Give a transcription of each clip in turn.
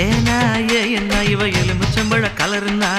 ஏனா ஏ என்ன இவ எலுமிச்சம்பழ கலருனா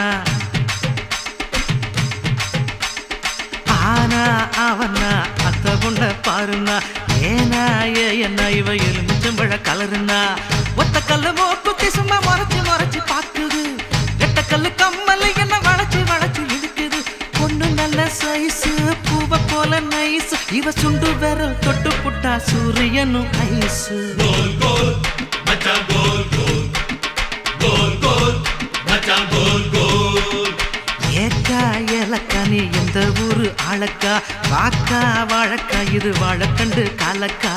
ஆனா அவனா அத்த பொண்ண பாருனா ஏனா ஏ என்ன இவ எலுமிச்சம்பழ கலருனா ஒத்த கல்லு மூக்குத்தி சும்மா மறைச்சு மறைச்சு பாக்குது எட்ட கல்லு கம்மல் என்ன வளைச்சு வளைச்சு இழுக்குது பொண்ணு நல்ல சைஸ் பூவ போல நைஸ் இவ சுண்டு விரல் தொட்டு புட்டா சூரியனும் ஐஸ் கோல் கோல் மச்சான் கோல் கோல் கோல் கோல் மச்சான் கோல் கோல் ஏக்கா ஏலக்கா நீ எந்த ஊரு ஆளக்கா வாக்கா வாழக்கா இது வாழக்கண்டு காலக்கா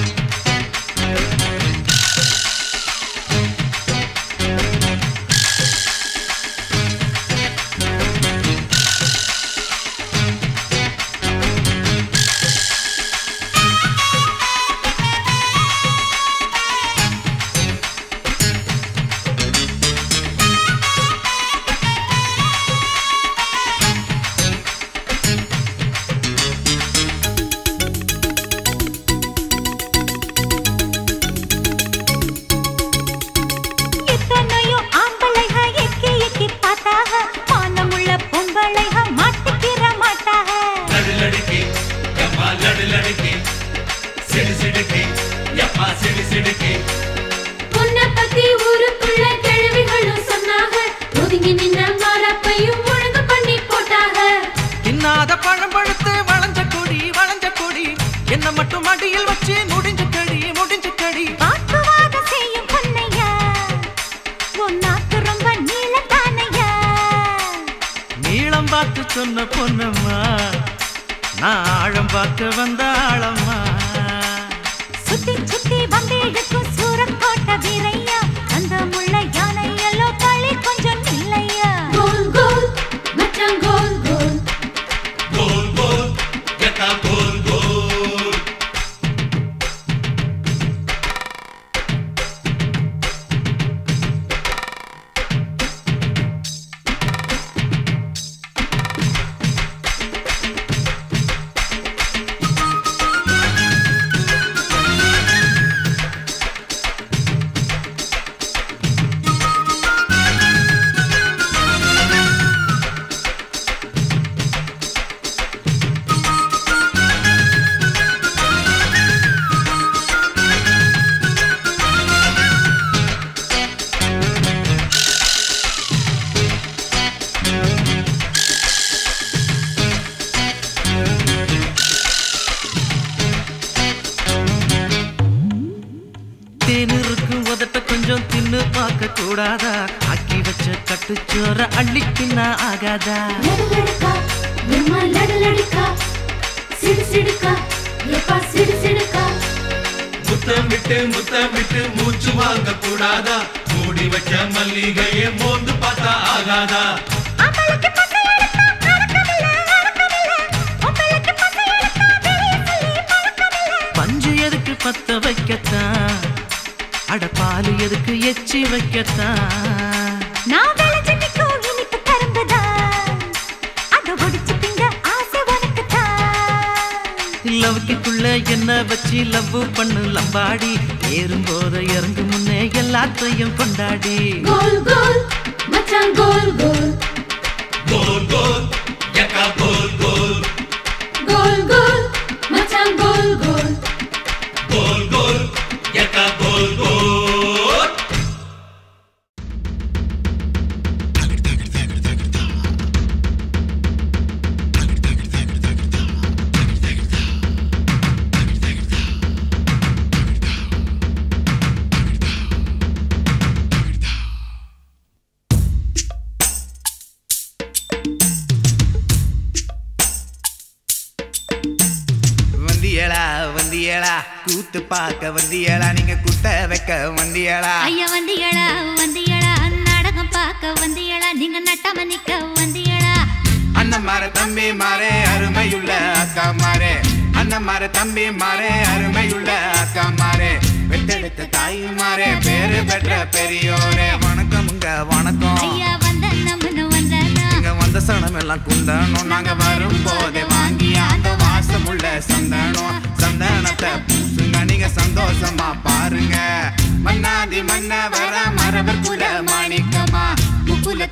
எத்தனையோ ஆம்பளைக எக்கி எக்கி பார்த்தாக மானமுள்ள பொம்பளைக மாட்டிக்கிற மாட்டாக லடு லடுக்கி எம்மா லடு லடுக்கி சிடு சிடுக்கி எம்மா சிடு சிடுக்கி உன்னை பத்தி ஊருக்குள்ள கிழவிகளும் சொன்னாங்க ஒதுங்கி நின்ன மாறப்பையும் ஒழுங்கு பண்ணி போட்டாங்க தின்னாத பழம் பழுத்து வளைஞ்ச கொடி வளைஞ்ச கொடி என்ன மட்டும் அடியில் வச்சு முடிஞ்ச கடி முடிஞ்ச கடி வாக்குவாதம் செய்யும் பொன்னையா உன் நாக்கு ரொம்ப நீளத்தானையா நீளம் பார்த்து சொன்ன பொன்னம்மா நான் ஆழம் பார்த்து வந்த ஆழம்மா சுத்தி சுத்தி வம்பிழுக்கும் சூரக்கோட்டை வீரையா அந்த முள்ள யானை எல்லோ களி கொஞ்சம் இல்லையா கோல் கோல் மச்சான் கோல் கோல் கோல் கோல் எக்கா கோல் கோல் தேனிருக்கு உதட்ட கொஞ்சம் தின்னு பார்க்க கூடாதா ஆக்கி வச்ச கட்டுச்சோற அள்ளிக்கின்னா ஆகாதா லடுலடுக்கா எம்மா லடுலடுக்கா சிடு சிடுக்கா எப்பா சிடு சிடுக்கா முத்தம் விட்டு முத்தம் விட்டு மூச்சு வாங்க கூடாதா மூடி வச்ச மல்லிகையை மோந்து பார்த்தா ஆகாதா அவளுக்கு பசை எடுத்தா அடக்கமில்ல, அடக்கமில்ல. உங்களுக்கு பசை எடுத்தா வெளிய சொல்லி பழக்கமில்ல. பஞ்சு எதுக்கு பத்த வைக்கத்தான் அட பாலு எதுக்கு எச்சி வைக்கத்தான் நான் விளைஞ்சு நிக்கும் இனிப்பு கரும்புதான். அதை ஒடிச்சு திங்க ஆசை உனக்குத்தான். லவ்க்குள்ள என்ன வச்சு லவ் பண்ணு லம்பாடி ஏறும்போது இறங்கு முன்னே எல்லாத்தையும் கொண்டாடி கோல் கோல் மச்சான் கோல் கோல் கோல் கோல் எக்கா கோல் கோல் கோல் கோல் மச்சான் கோல் கோல் கோல் கோல் எக்கா கோல் கோல் வந்தியலா வந்தியலா கூத்து பார்க்க வந்தியலா நீங்க குத்த வைக்க வந்தியலா ஐயா வந்தியளா வந்தியளா நாடகம் பார்க்க வந்தியளா நீங்க நட்டாம நிக்க வந்தியளா அண்ணன் மாற தம்பி மாறே அருமையுள்ள அக்கா மாறே அண்ணன் மாற தம்பி மாறே அருமையுள்ள அக்கா மாறே பெத்தெடுத்த தாய் மாறே பேரு பெற்ற பெரியோரே வணக்கமுங்க வணக்கம் ஐயா வந்த நம்மனு வந்தனா இங்க வந்த சனம் எல்லாம் குந்தணும் நாங்க வரும்போதே வாங்கி அந்த வாசமுள்ள சந்தனம் சந்தனத்தை பூசுங்க நீங்க சந்தோஷமா பாருங்க மன்னாதி மன்ன வர மரபர்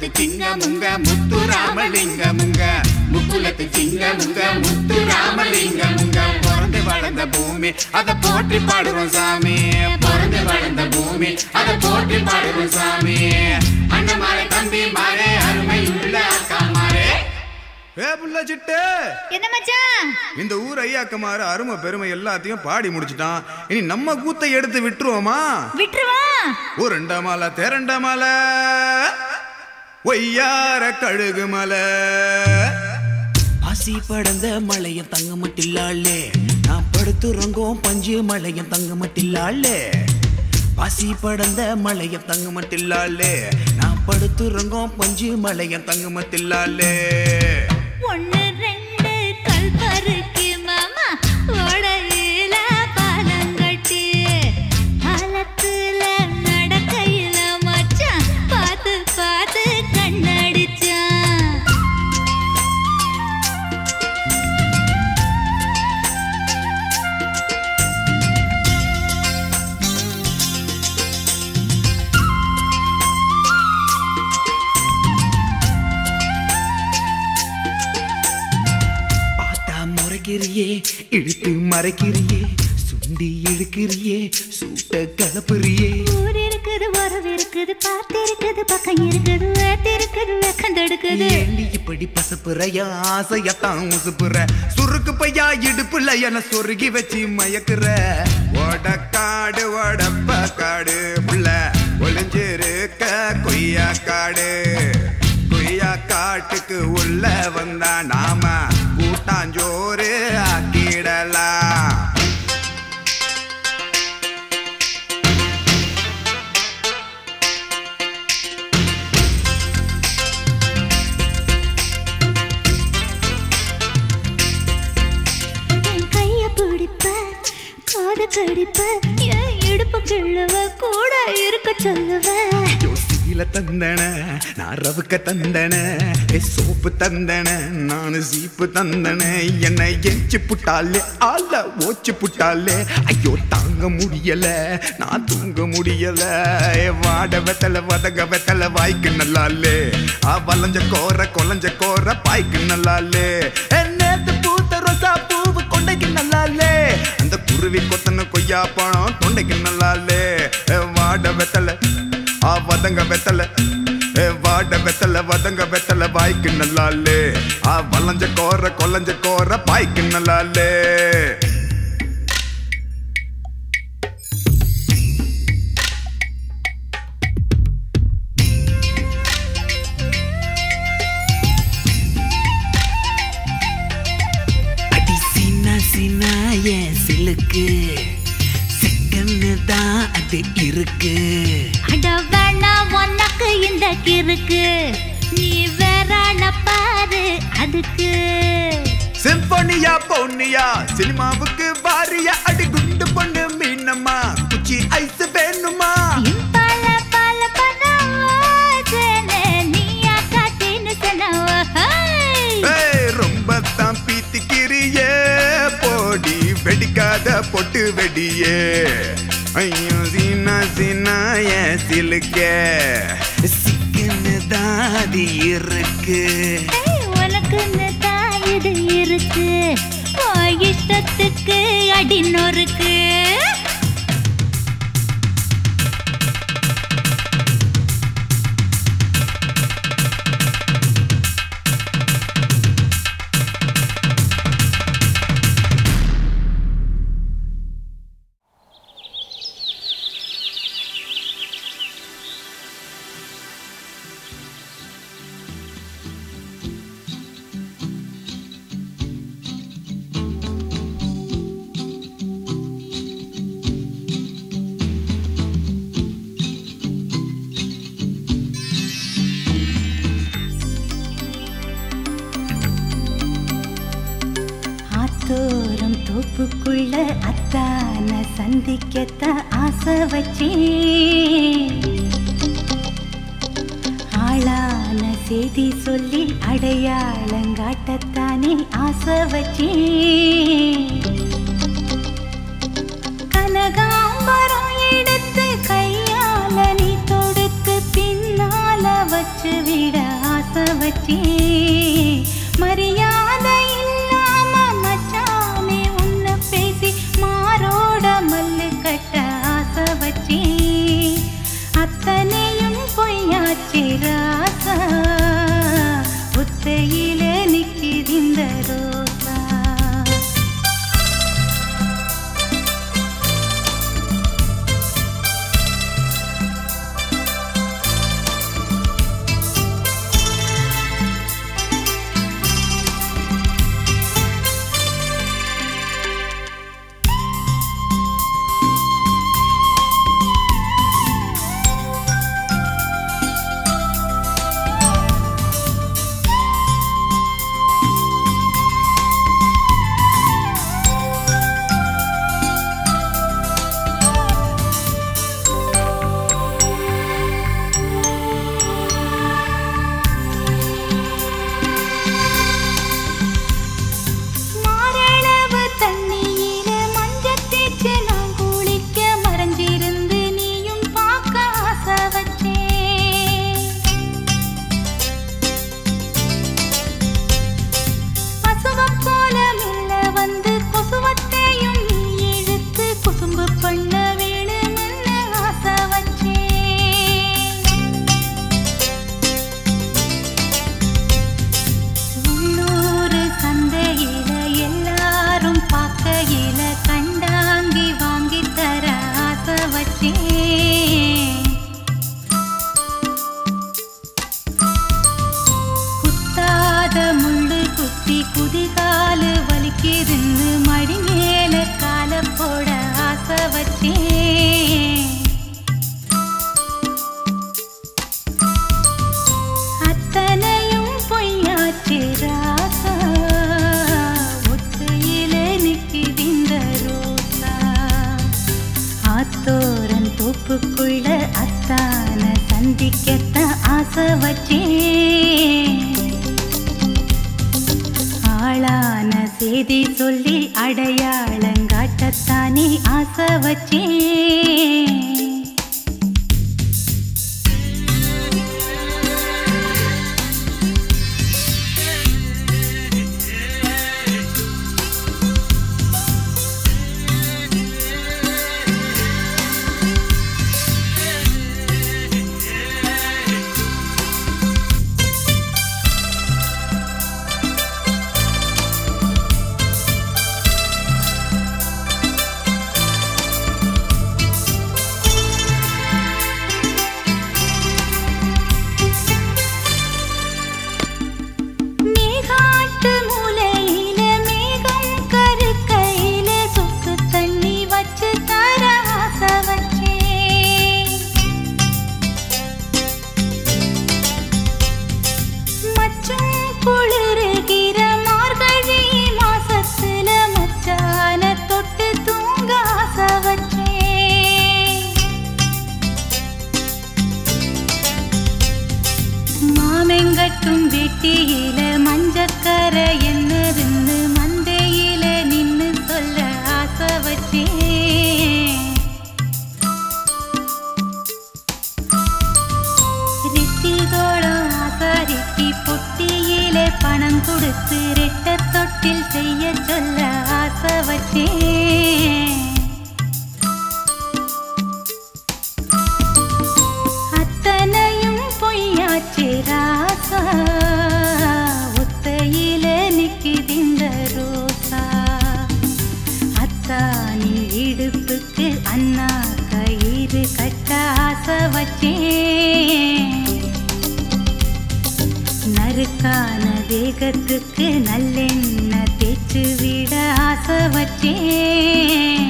முக்குலத்து சிங்க முங்க முத்து ராமலிங்க முங்க முக்குலத்து சிங்க முங்க முத்து ராமலிங்க முங்க பிறந்து வளர்ந்த பூமி அத போற்றி பாடுறோம் சாமி பிறந்து வளர்ந்த பூமி அத போற்றி பாடுறோம் சாமி அண்ணன் மாறே தம்பி மாறே அருமை உள்ள அக்கா மாறே ஏ புள்ள சிட்டு என்ன மச்சான் இந்த ஊர் ஐயாக்குமார அருமை பெருமை எல்லாத்தையும் பாடி முடிச்சிட்டான் இனி நம்ம கூத்தை எடுத்து விட்டுருவோமா விட்டுருவா ஒரு ரெண்ட மாலை திரண்ட மாலை ஒய்யார கழுகு மலை ஆசி படந்த மலையம் தங்க மட்டில்லாளே நான் படுத்துறங்கும் பஞ்சு மலையம் தங்க மட்டில்லாளே பாசி படந்த மலையம் தங்க மட்டில்லாளே நான் படுத்துறங்கும் பஞ்சு மலையம் தங்க மட்டில்லாளே ஒண்ணு ரெண்டு கல் பருக்கு மாமா ஓடையில பாலங்கட்டி பாலத்துல நடக்கையில மச்சான் பார்த்து பார்த்து கண்ணடிச்சான் பார்த்தா முறைக்கிறியே இழுத்து மறைக்கிறியே சுண்டி இழுக்கிறியே சூட்ட கலப்புறியே ஊர் இருக்குது உறவு இருக்குது பார்த்து இருக்குது பக்கம் இருக்குது வேத்து இருக்குது வெக்கம் தடுக்குது ஏண்டி இப்படி பசப்புறையா ஆசையத்தான் உசுப்புற சுருக்கு பையா இடுப்புல என சொருகி வச்சு மயக்குற ஓடக்காடு ஓடப்ப காடு புள்ள ஒளிஞ்சிருக்க கொய்யா காடு கொய்யா காட்டுக்கு உள்ள வந்தா நாம கூட்டாஞ்சோறு ஆக்கிடலாம் என் கைய பிடிப்ப காது கடிப்ப என் இடுப்பு கிள்ளுவ கூட இருக்க சொல்லுவ சீல தந்தன நான் ரவுக்க தந்தன ஏ சோப்பு தந்தன நானு சீப்பு தந்தன என்னை எச்சு புட்டாலே ஆள ஓச்சு புட்டாலே ஐயோ தாங்க முடியல நான் தூங்க முடியல ஏ வாட வெத்தல வதக வெத்தல வாய்க்கு நல்லாலே ஆ வளைஞ்ச கோர கொலைஞ்ச கோர பாய்க்கு நல்லாலே ஏ, நேத்து பூத்த ரோசா பூவு கொண்டைக்கு நல்லாலே அந்த குருவி கொத்தன கொய்யா பழம் தொண்டைக்கு நல்லாலே ஏ, வாட வெத்தல ஆ வதங்க வெத்தல ஏ வாட வெத்தல வதங்க வெத்தல வாய்க்கு நல்லாலே ஆ வளைஞ்ச கோர கொலைஞ்ச கோர பாய்க்கு நல்லாலே அடி சின்ன சின்ன என் சிலுக்கு செகண்ட் தான் அது இருக்கு அட வேணா உனக்கு இந்த கிறுக்கு நீ வேறான பாரு அதுக்கு சிம்பனியா பொன்னியா சினிமாவுக்கு வாரியா அடி குண்டு பொண்ணு மீனம்மா குச்சி ஐஸ் வேணுமா பல பல பண்ண நீயா காட்டின்னு சொன்னவ ஏய், ரொம்ப தான் பீத்திக்கிறியே போடி வெடிக்காத பொட்டு வெடியே ஐயோ சீனா சீனா என் சிலுக்க சிக்கன்னு தான் அது இருக்கு உனக்கு தான் இது இருக்கு உன் இஷ்டத்துக்கு அடி நொறுக்கு ஆத்தோரம் தோப்புக்குள்ள அத்தான சந்திக்கத்தான் ஆசை வச்சேன் ஆளான செய்தி சொல்லி அடையாளங்காட்டத்தானே ஆசை வச்சேன் கனகாம்பரம் எடுத்து கையால நீ தொடுத்து பின்னால வச்சு விட வச்சேன் குத்தாத முள்ளு குத்தி குதிகாலு வலிக்குதுன்னு மடி மேல கால போட ஆசை வச்சேன் அத்தனையும் பொய்யாச்சு ராசா ஒத்தையில நிக்குதிந்த ரோசா ஆத்தோரன் தோப்புக்குள்ள அத்தான சந்திக்கத்தான் ஆசை வச்சேன் ஆளான செய்தி சொல்லி அடையாளங்காட்டத்தானே ஆசை வச்சேன் மேகாட்டு மூலையில மேகம் கருக்கையில சொக்கு தண்ணி வச்சு தர ஆசை வச்சேன் மச்சம் குளிருகிற மார்கழி மாசத்துல மச்சான தொட்டு தூங்க ஆசை வச்சேன் மாமெங்கட்டும் வெட்டியில மஞ்சக்கர என்னதுன்னு மந்தையில நின்னு சொல்ல ஆசை வச்சேன் ரிட்டிதோடம் ஆசாரிக்கு பொட்டியில பணம் கொடுத்து ரெட்ட தொட்டில் செய்ய சொல்ல ஆசை வச்சேன் அத்தனையும் பொய்யாச்சு ராசா ஒத்தையில நிக்குதிந்த ரோசா அத்தானின் இடுப்புக்கு அண்ணா கயிறு கட்ட ஆசை வச்சேன் நறுக்கான தேகத்துக்கு நல்லெண்ணெய் தேய்ச்சு விட ஆசை வச்சேன்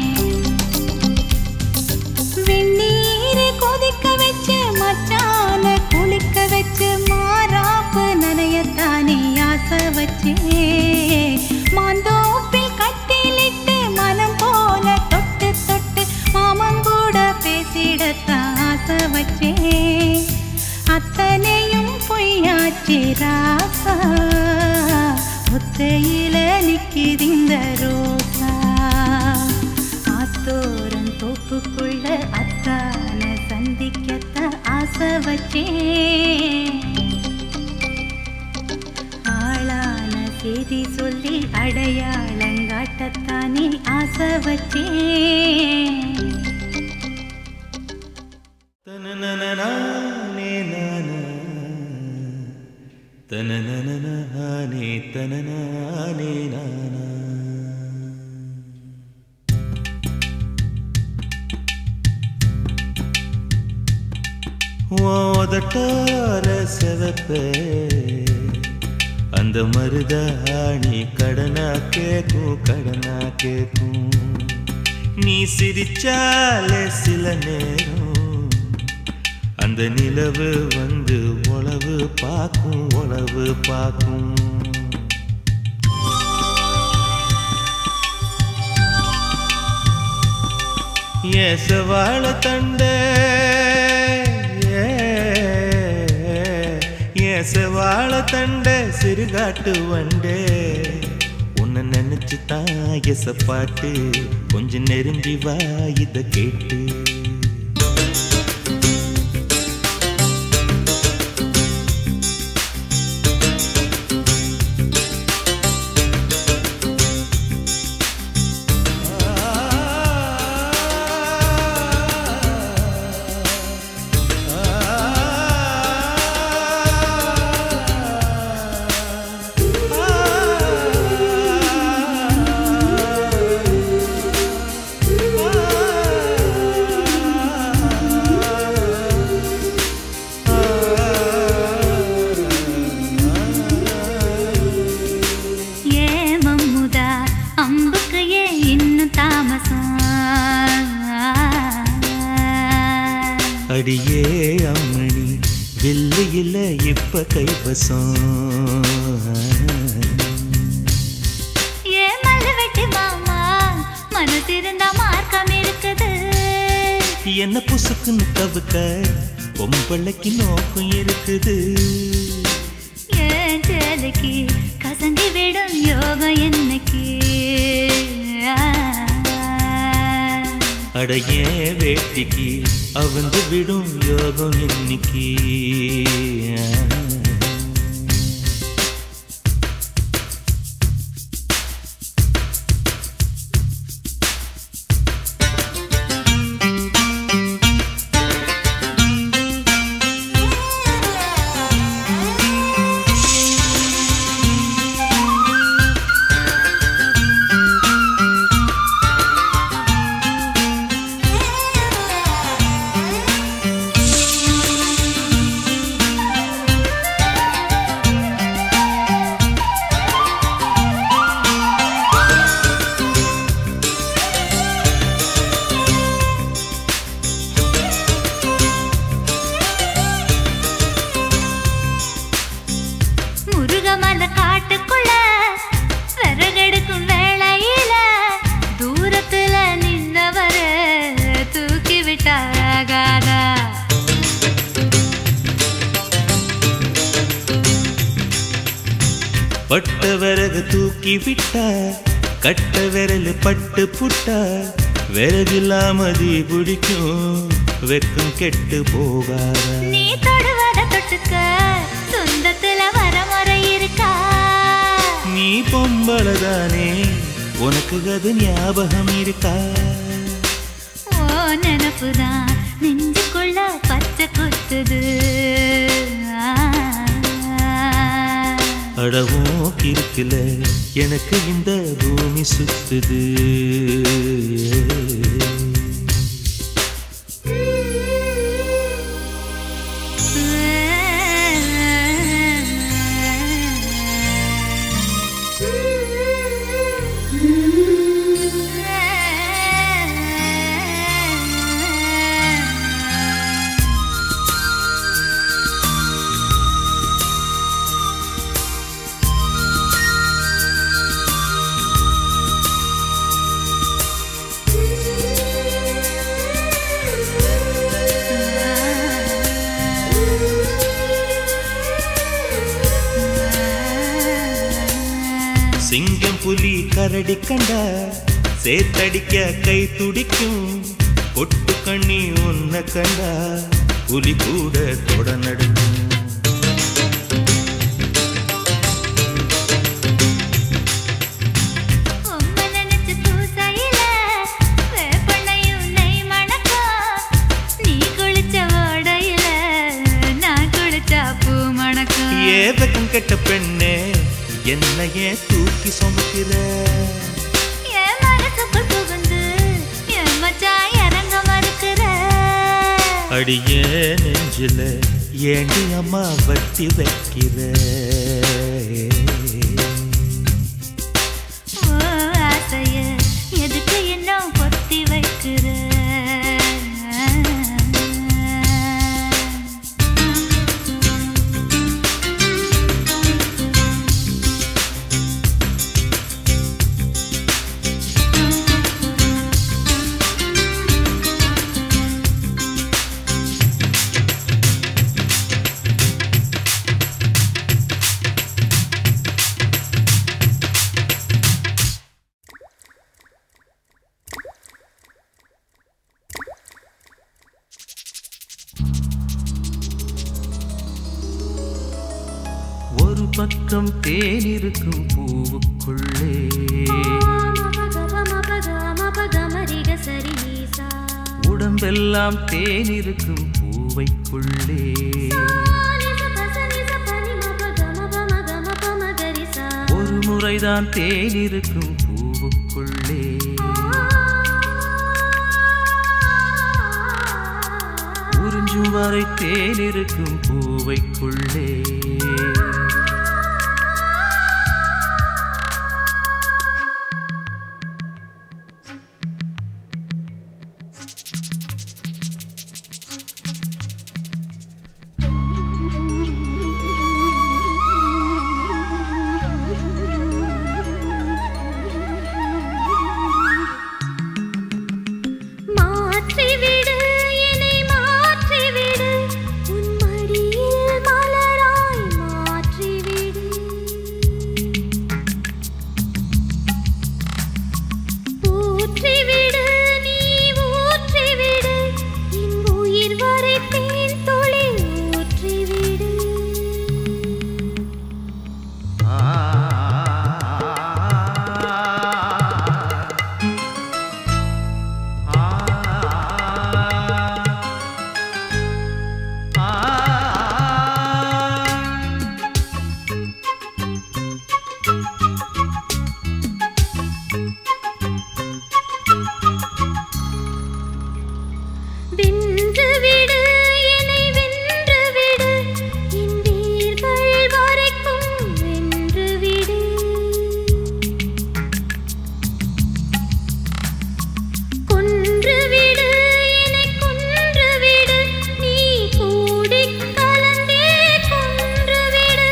வெந்நீரை கொதிக்க வச்சு மச்சான குளிக்க வச்சு மாறாப்பு நனையத்தானே ஆசை வச்சே மாந்தோப்பில் கட்டிலிட்டு மனம் போல தொட்டு தொட்டு மாமன் கூட பேசிடத்தான் ஆசை வச்சே அத்தனையும் பொய்யாச்சு ராசா ஒத்தையில நிக்குதிந்த ரோசா ஆத்தோரன் தோப்புக்குள்ள அத்தான சந்திக்கத்தான் ஆசை வச்சேன் ஆளான செய்தி சொல்லி அடையாளங்காட்டத்தானே ஆசை வச்சேன் தனனனனானே நானா. தனனனனானே தனனானே நானா. ஓதட்டார செவப்ப அந்த மருதாணி கடனா கேக்கும் கடனா கேக்கும் நீ சிரிச்சாலே சில நேரம் அந்த நிலவு வந்து உளவு பார்க்கும் உளவு பார்க்கும் ஏசவாழ தண்ட ஏசவாழ தண்ட சிறுகாட்டு வண்டே உன்னை நினைச்சு தான் எசப்பாட்டு கொஞ்சம் நெருங்கி வா இத கேட்டு ஆ அடியே அம்மணி வெள்ளி இல்ல இப்ப கைவசம் ஏ மல்லுவெட்டி மாமா மனசிருந்தா மார்க்கம் இருக்குது என்ன புசுக்குன்னு தவிக்க பொம்பளைக்கு நோக்கம் இருக்குது ஏன் சேலைக்கு கசங்கி விடும் யோகம் என்னைக்கு அடைய வேட்டிக்கு அவந்து விடும் யோகம் இன்னைக்கு முருகமல காட்டுக்குள்ள விறகெடுக்கும் வேளையில தூரத்துல நின்னவர தூக்கி விட்டாகாதா பட்ட விறகு தூக்கி விட்டா கட்ட விரல் பட்டு புட்டா விறகில்லாம தீ பிடிக்கும் வெக்கம் கெட்டு போகாதா நீ தொடுவத தொட்டுக்க சொந்தத்துல வரமுறை இருக்கா நீ பொம்பளதானே உனக்கு அது ஞாபகம் இருக்கா ஓ நினப்புதான் நெஞ்சுக்குள்ள பச்சை குத்துது அடவும் இருக்குல எனக்கு இந்த பூமி சுத்துது சிங்கம் புலி கரடி கண்டா சேத்தடிக்க கை துடிக்கும் பொட்டு கண்ணி உன்னை கண்டா புலி கூட தொட நடுக்கும் உம்மை நினைச்சு பூசையில வேப்பெண்ணையும் நெய் மணக்கும். நீ குளிச்ச ஓடையில நான் குளிச்சா பூ மணக்கும். ஏ வெக்கம் கெட்ட பெண்ணே என்னையே தூக்கி சுமக்கிற என் மனசுக்குள் புகுந்து என் மச்சான் இறங்க மறுக்கிற. அடியே நெஞ்சில ஏண்டி அம்மா வட்டி வைக்கிற ஓ ஆசைய எதுக்கு இன்னும் பொத்தி வைக்கிற ஒரு பக்கம் தேன் இருக்கும் பூவுக்குள்ளே உடம்பெல்லாம் தேன் இருக்கும் பூவைக்குள்ளே ஒரு முறைதான் தேன் இருக்கும் பூவுக்குள்ளே உறிஞ்சும் வரை தேன் இருக்கும் பூவைக்குள்ளே வென்று விடு என்னை வென்று விடு என் வேர்கள் வரைக்கும் வென்று விடு கொன்று விடு என்னை கொன்று விடு நீ கூடிக் கலந்தே கொன்று விடு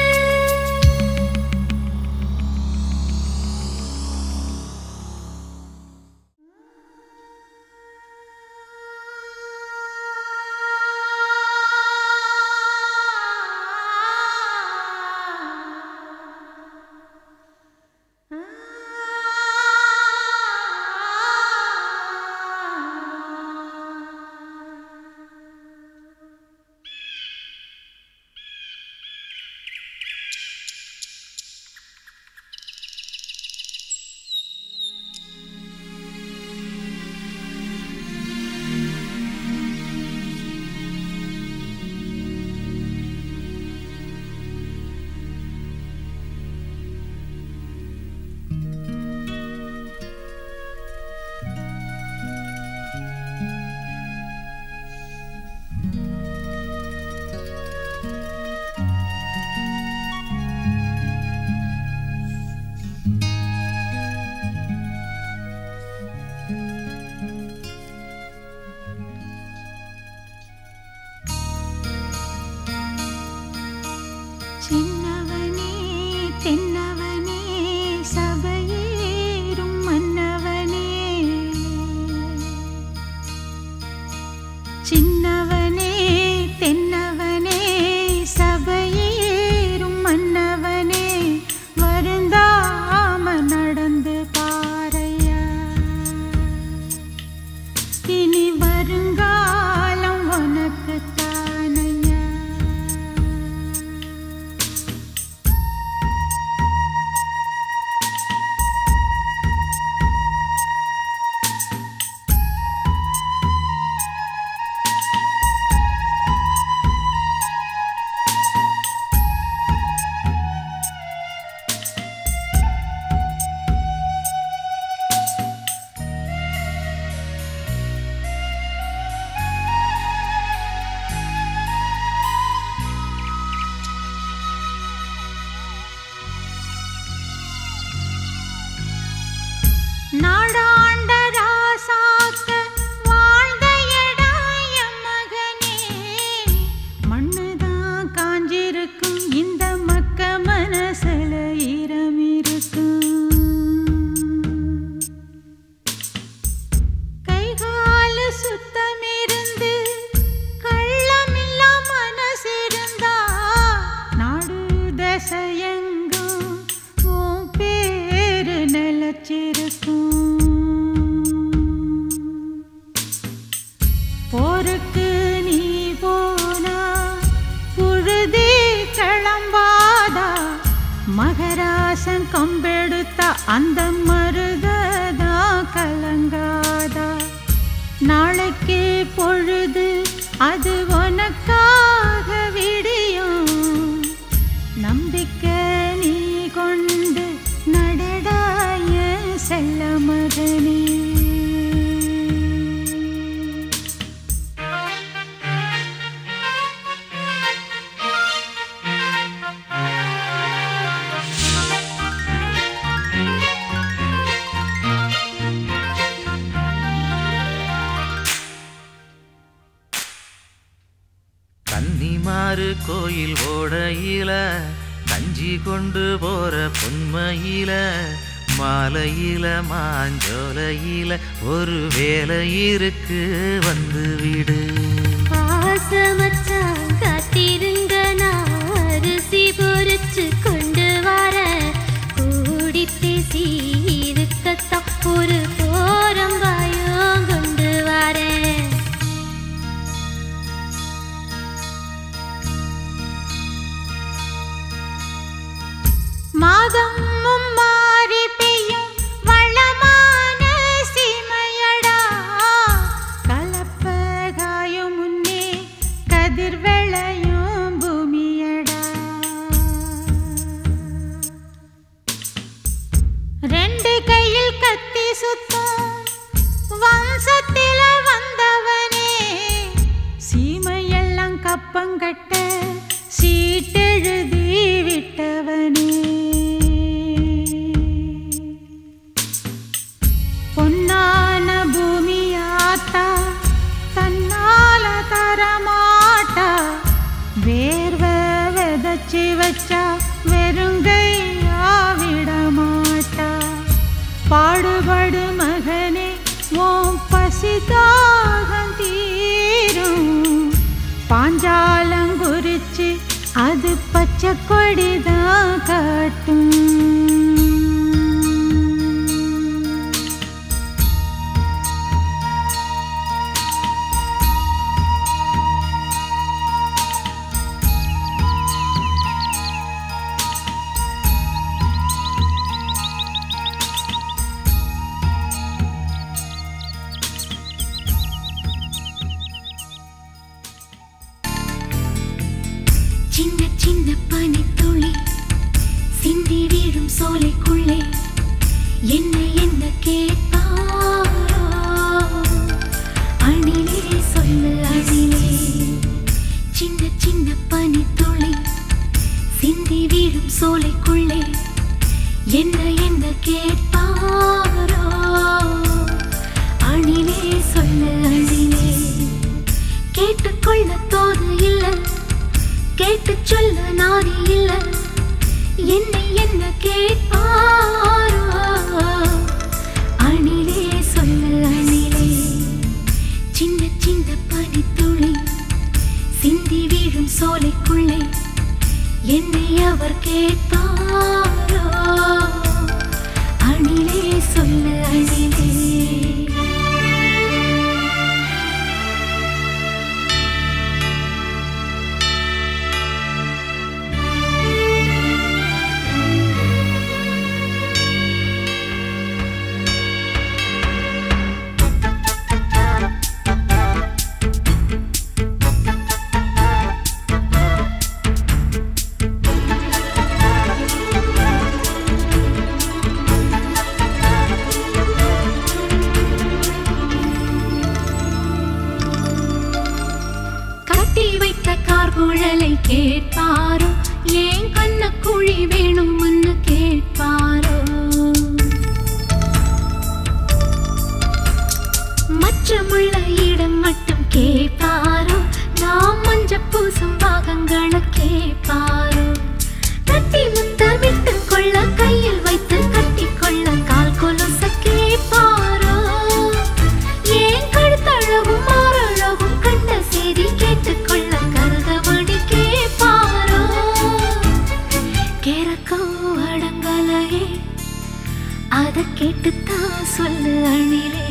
சின்னவனே தென்னவனே சபையேறும் மன்னவனே சின்னவனே தென்னவனே சபையேறும் மன்னவனே வருந்தாம நடந்து பாரையா இனி வருங்காலம் உனக்கு தானையா நாடாண்ட ராசாக்க வாழ்ந்த எடாய மகனே மண்ணுதான் காஞ்சிருக்கும் இந்த மக்க மனசுல ஈரம் இருக்கும் கைகால சுத்தமிருந்து கள்ளமில்லா மனசிருந்தா நாடு தசையெங்கும் உன் பேரு நிலச்சிருக்கும் போருக்கு நீ போனா புழுதி கிளம்பாதா மகராசன் கம்பெடுத்தா அந்த மருகதா கலங்காதா நாளைக்கு பொழுது அது உனக்காக விடியும் நம்பிக்கை நீ கொண்டு நடடாய செல்ல மகனே கன்னிமாறு கோயில் ஓடையில கஞ்சி கொண்டு போற பொன்மையில மாலையில மாஞ்சோலையில ஒரு வேலை இருக்கு வந்து விடு பாசமச்சான் காத்திருங்க நான் அரிசி பொரிச்சு கொண்டு வர கூடி பேசி இருக்கத்தான் ஒரு கோரம்பாயும் கொண்டு வரேன் மாதம் மாறி பெய்யும் வளமான சீமையடா கலப்பகாய் கப்பங்கட்ட சீட்டெழுதி விட்டவனே பொன்னான பூமியாத்தா தன்னால தரமாட்டா வேர்வ விதைச்சி வச்சா வெறுங்கையா விட மாட்டா பாடுபடு மகனே ஓம் பசிதாகம் தீரும் பாஞ்சாலங்குறிச்சி அது பச்சை கொடிதான் காட்டும் சின்ன சின்ன பனித்துளி சிந்தி வீழும் சோலைக்குள்ளே என்ன என்ன கேட்பாரோ அணிலே சொல்லு அணிலே சின்ன சின்ன பனித்துளி சிந்தி வீழும் சோலைக்குள்ளே என்ன என்ன கேட்பாரோ அணிலே சொல்லு அணிலே கேட்டுக்கொள்ள தோது இல்லை கேட்டு சொல்ல நாதி இல்ல என்னை என்ன கேட்பாரோ அணிலே சொல்லு அணிலே சின்ன சின்ன பனித்துளி சிந்தி வீழும் சோலைக்குள்ளே என்னை அவர் கேட்பாரோ அணிலே சொல்லு அணிலே கட்டி வைத்த கார்குழலை கேட்பாரோ ஏன் கண்ண குழி வேணும்னு கேட்பாரோ மச்சமுள்ள இடம் மட்டும் கேட்பாரோ நாம் மஞ்ச பூசும் பாகங்களை கேட்பாரோ கட்டி முத்தமிட்டு கொள்ள கையில் வைத்து கட்டி கொள்ள கால் கொலுச கேட்பாரோ ஏன் கழுத்தழகும் மாறழகும் கண்ட செய்தி கேட்டுக்கொள்ள கருதபடி கேட்பாரோ கேரக்கோ அடங்கலையே அத கேட்டுத்தான் சொல்லு அணிலே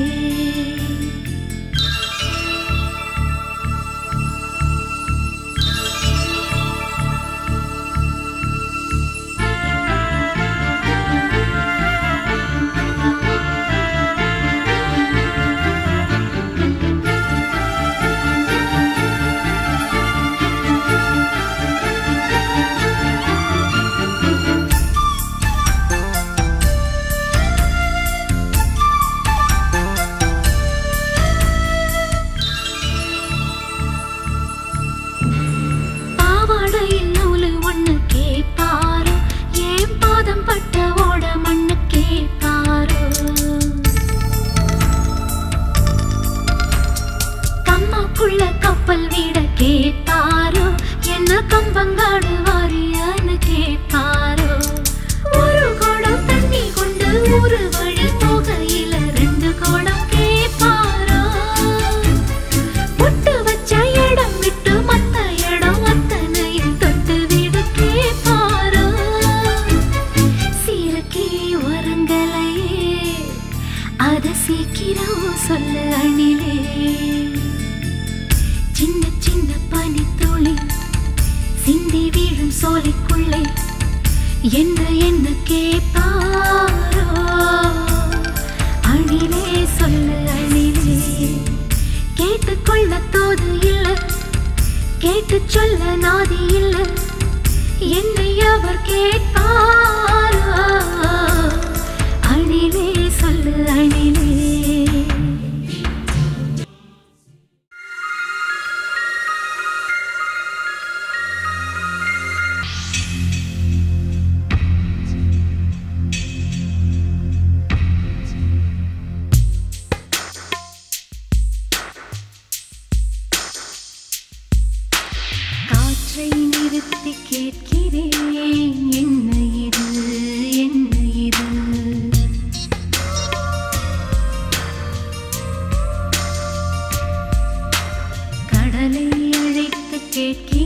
பாவாடையில் நூலு ஒண்ணு கேட்பாரோ ஏன் பாதம் பட்ட ஓட மண்ணு கேட்பாரோ கம்மாக்குள்ள கப்பல் வீட கேட்பாரோ என்ன கம்பங்காடு வாரியான்னு கேட்பாரோ ஒரு குடம் தண்ணி கொண்டு ஒரு வழி போகையில ரெண்டு குடம் கேட்பாரோ பொட்டு வச்ச இடம் விட்டு மத்த இடம் அத்தனையும் தொட்டு விடு கேட்பாரோ சீரக்கே உரங்களையே அத சீக்கிரம் சொல்லு அணிலே சின்ன சின்ன பனித்துளி சிந்தி வீழும் சோலைக்குள்ளே என்ன என்ன கேட்பாரோ அணிலே சொல்லு அணிலே கேட்டுக்கொள்ள தோது இல்ல கேட்டு சொல்ல நாதி இல்ல என்னை அவர் கேட்பாரோ அணிலே சொல்லு அணிலே காற்றை நிறுத்தி கேட்கிறேன் என்ன இது என்ன இது கடலை அழைத்து கேட்கிறேன்